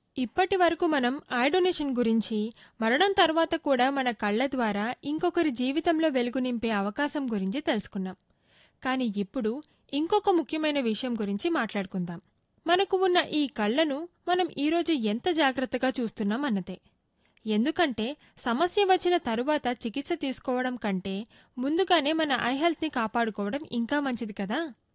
ఇప్పటి వరకు మనం ఐ డొనేషన్ గురించి మరణం తర్వాత కూడా మన కళ్ళ ద్వారా ఇంకొకరి జీవితంలో వెలుగు నింపే అవకాశం గురించి తెలుసుకున్నాం కానీ ఇప్పుడు ఇంకొక ముఖ్యమైన విషయం గురించి మాట్లాడుకుందాం మనకు ఉన్న ఈ కళ్ళను మనం ఈరోజు ఎంత జాగ్రత్తగా చూస్తున్నాం అన్నదే ఎందుకంటే సమస్య వచ్చిన తరువాత చికిత్స తీసుకోవడం కంటే ముందుగానే మన ఐ హెల్త్ని కాపాడుకోవడం ఇంకా మంచిది కదా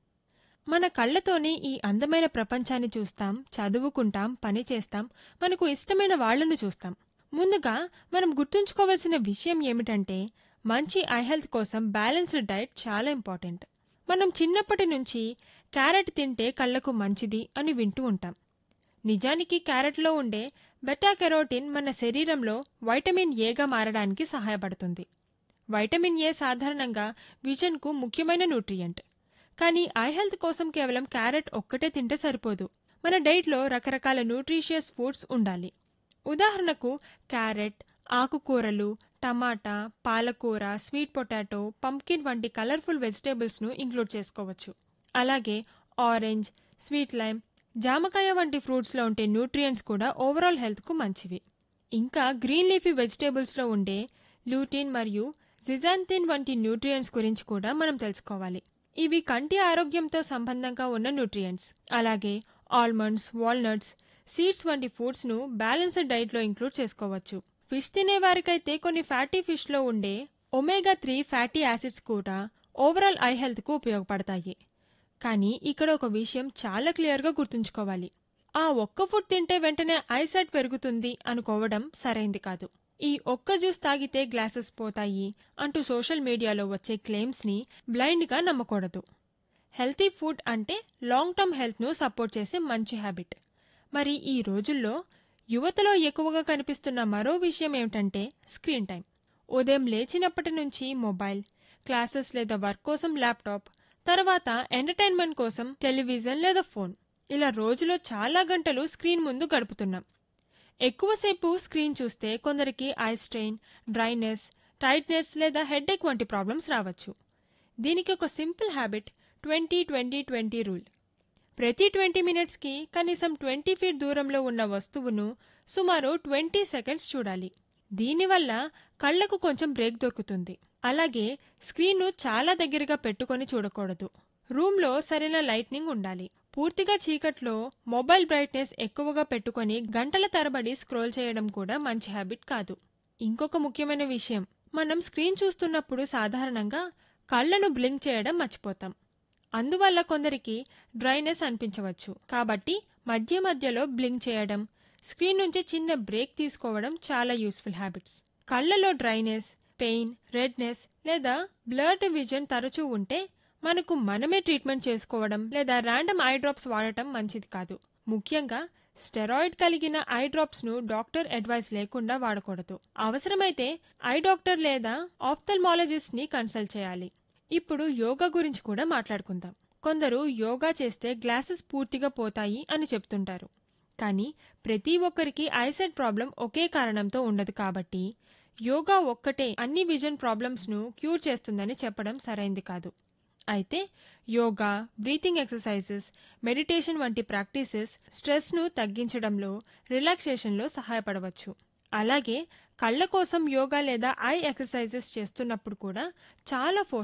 మన కళ్ళతోనే ఈ అందమైన ప్రపంచాన్ని చూస్తాం చదువుకుంటాం పని చేస్తాం మనకు ఇష్టమైన వాళ్లను చూస్తాం ముందుగా మనం గుర్తుంచుకోవాల్సిన విషయం ఏమిటంటే మంచి ఐ హెల్త్ కోసం బ్యాలెన్స్డ్ డైట్ చాలా ఇంపార్టెంట్ మనం చిన్నప్పటి నుంచి క్యారెట్ తింటే కళ్ళకు మంచిది అని వింటూ ఉంటాం నిజానికి క్యారెట్లో ఉండే బెటా కెరోటిన్ మన శరీరంలో వైటమిన్ ఏగా మారడానికి సహాయపడుతుంది వైటమిన్ ఏ సాధారణంగా విజన్కు ముఖ్యమైన న్యూట్రియంట్ కానీ ఐ హెల్త్ కోసం కేవలం క్యారెట్ ఒక్కటే తింటే సరిపోదు మన డైట్లో రకరకాల న్యూట్రిషియస్ ఫుడ్స్ ఉండాలి ఉదాహరణకు క్యారెట్ ఆకుకూరలు టమాటా పాలకూర స్వీట్ పొటాటో పంకిన్ వంటి కలర్ఫుల్ వెజిటేబుల్స్ను ఇంక్లూడ్ చేసుకోవచ్చు అలాగే ఆరెంజ్ స్వీట్ లైమ్ జామకాయ వంటి ఫ్రూట్స్లో ఉండే న్యూట్రియంట్స్ కూడా ఓవరాల్ హెల్త్కు మంచివి ఇంకా గ్రీన్ లీఫీ వెజిటేబుల్స్లో ఉండే లూటిన్ మరియు జిజాంతిన్ వంటి న్యూట్రియంట్స్ గురించి కూడా మనం తెలుసుకోవాలి ఇవి కంటి ఆరోగ్యంతో సంబంధంగా ఉన్న న్యూట్రియంట్స్ అలాగే ఆల్మండ్స్ వాల్నట్స్ సీడ్స్ వంటి ఫుడ్స్ను బ్యాలెన్స్డ్ డైట్లో ఇంక్లూడ్ చేసుకోవచ్చు ఫిష్ తినే వారికైతే కొన్ని ఫ్యాటీ ఫిష్లో ఉండే ఒమేగా త్రీ ఫ్యాటీ యాసిడ్స్ కూడా ఓవరాల్ ఐ హెల్త్కు ఉపయోగపడతాయి కానీ ఇక్కడ ఒక విషయం చాలా క్లియర్గా గుర్తుంచుకోవాలి ఆ ఒక్క ఫుడ్ తింటే వెంటనే ఐసైట్ పెరుగుతుంది అనుకోవడం సరైంది కాదు ఈ ఒక్క జ్యూస్ తాగితే గ్లాసెస్ పోతాయి అంటూ సోషల్ మీడియాలో వచ్చే క్లెయిమ్స్ని బ్లైండ్గా నమ్మకూడదు హెల్తీ ఫుడ్ అంటే లాంగ్ టర్మ్ హెల్త్ను సపోర్ట్ చేసే మంచి హ్యాబిట్ మరి ఈ రోజుల్లో యువతలో ఎక్కువగా కనిపిస్తున్న మరో విషయం ఏమిటంటే స్క్రీన్ టైం ఉదయం లేచినప్పటి నుంచి మొబైల్ క్లాసెస్ లేదా వర్క్ కోసం ల్యాప్టాప్ తర్వాత ఎంటర్టైన్మెంట్ కోసం టెలివిజన్ లేదా ఫోన్ ఇలా రోజులో చాలా గంటలు స్క్రీన్ ముందు గడుపుతున్నాం ఎక్కువసేపు స్క్రీన్ చూస్తే కొందరికి ఐ స్ట్రెయిన్ డ్రైనెస్ టైట్నెస్ లేదా హెడ్ఏక్ వంటి ప్రాబ్లమ్స్ రావచ్చు దీనికి ఒక simple habit twenty twenty twenty rule ప్రతి ట్వంటీ మినిట్స్కి కనీసం ట్వంటీ ఫీట్ దూరంలో ఉన్న వస్తువును సుమారు ట్వంటీ సెకండ్స్ చూడాలి దీనివల్ల కళ్లకు కొంచెం బ్రేక్ దొరుకుతుంది అలాగే స్క్రీన్ను చాలా దగ్గరగా పెట్టుకొని చూడకూడదు రూమ్లో సరైన లైట్నింగ్ ఉండాలి పూర్తిగా చీకట్లో మొబైల్ బ్రైట్నెస్ ఎక్కువగా పెట్టుకొని గంటల తరబడి స్క్రోల్ చేయడం కూడా మంచి హ్యాబిట్ కాదు ఇంకొక ముఖ్యమైన విషయం మనం స్క్రీన్ చూస్తున్నప్పుడు సాధారణంగా కళ్ళను బ్లింక్ చేయడం మర్చిపోతాం అందువల్ల కొందరికి డ్రైనెస్ అనిపించవచ్చు కాబట్టి మధ్య మధ్యలో బ్లింక్ చేయడం స్క్రీన్ నుంచి చిన్న బ్రేక్ తీసుకోవడం చాలా యూస్ఫుల్ హ్యాబిట్స్ కళ్ళలో డ్రైనెస్ పెయిన్ రెడ్నెస్ లేదా బ్లర్డ్ విజన్ తరచూ ఉంటే మనకు మనమే ట్రీట్మెంట్ చేసుకోవడం లేదా ర్యాండమ్ ఐ డ్రాప్స్ వాడటం మంచిది కాదు ముఖ్యంగా స్టెరాయిడ్ కలిగిన ఐ డ్రాప్స్ ను డాక్టర్ అడ్వైస్ లేకుండా వాడకూడదు అవసరమైతే ఐ డాక్టర్ లేదా ఆఫ్థల్మాలజిస్ట్ ని కన్సల్ట్ చేయాలి ఇప్పుడు యోగా గురించి కూడా మాట్లాడుకుందాం కొందరు యోగా చేస్తే గ్లాసెస్ పూర్తిగా పోతాయి అని చెప్తుంటారు కానీ ప్రతి ఒక్కరికి ఐసైట్ ప్రాబ్లం ఒకే కారణంతో ఉండదు కాబట్టి యోగా ఒక్కటే అన్ని విజన్ ప్రాబ్లమ్స్ను క్యూర్ చేస్తుందని చెప్పడం సరైంది కాదు అయితే యోగా బ్రీతింగ్ ఎక్సర్సైజెస్ మెడిటేషన్ వంటి ప్రాక్టీసెస్ స్ట్రెస్ను తగ్గించడంలో రిలాక్సేషన్లో సహాయపడవచ్చు అలాగే కళ్ళ కోసం యోగా లేదా ఐ ఎక్సర్సైజెస్ చేస్తున్నప్పుడు కూడా చాలా